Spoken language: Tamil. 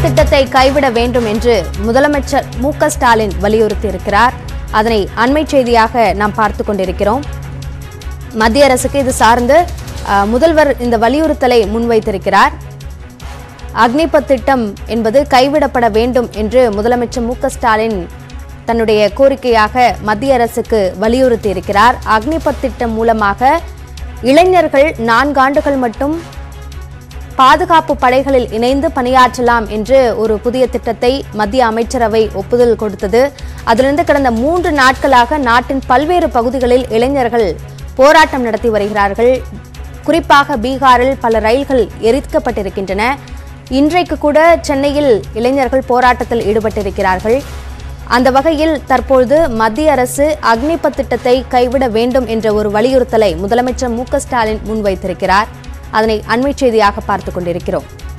அக்னிபத் திட்டத்தை கைவிட வேண்டும் என்று முதலமைச்சர் மு க ஸ்டாலின் வலியுறுத்தியிருக்கிறார் அதனை அண்மை செய்தியாக நாம் பார்த்து கொண்டிருக்கிறோம் மத்திய அரசுக்கு இது சார்ந்து அஹ், முதல்வர் இந்த வலியுறுத்தலை முன்வைத்திருக்கிறார் அக்னிபத் திட்டம் என்பது கைவிடப்பட வேண்டும் என்று முதலமைச்சர் மு க ஸ்டாலின் தன்னுடைய கோரிக்கையாக மத்திய அரசுக்கு வலியுறுத்தி இருக்கிறார் அக்னிபத் திட்டம் மூலமாக இளைஞர்கள் நான்காண்டுகள் மட்டும் பாதுகாப்பு படைகளில் இணைந்து பணியாற்றலாம் என்று ஒரு புதிய திட்டத்தை மத்திய அமைச்சரவை ஒப்புதல் கொடுத்தது அதிலிருந்து கடந்த மூன்று நாட்களாக நாட்டின் பல்வேறு பகுதிகளில் இளைஞர்கள் போராட்டம் நடத்தி வருகிறார்கள் குறிப்பாக பீகாரில் பல ரயில்கள் எரிக்கப்பட்டிருக்கின்றன இன்றைக்கு கூட சென்னையில் இளைஞர்கள் போராட்டத்தில் ஈடுபட்டிருக்கிறார்கள் அந்த வகையில் தற்பொழுது மத்திய அரசு அக்னிபத் திட்டத்தை கைவிட வேண்டும் என்ற ஒரு வலியுறுத்தலை முதலமைச்சர் மு க ஸ்டாலின் முன்வைத்திருக்கிறார் அதனை அண்மை செய்தியாக பார்த்துக் கொண்டிருக்கிறோம்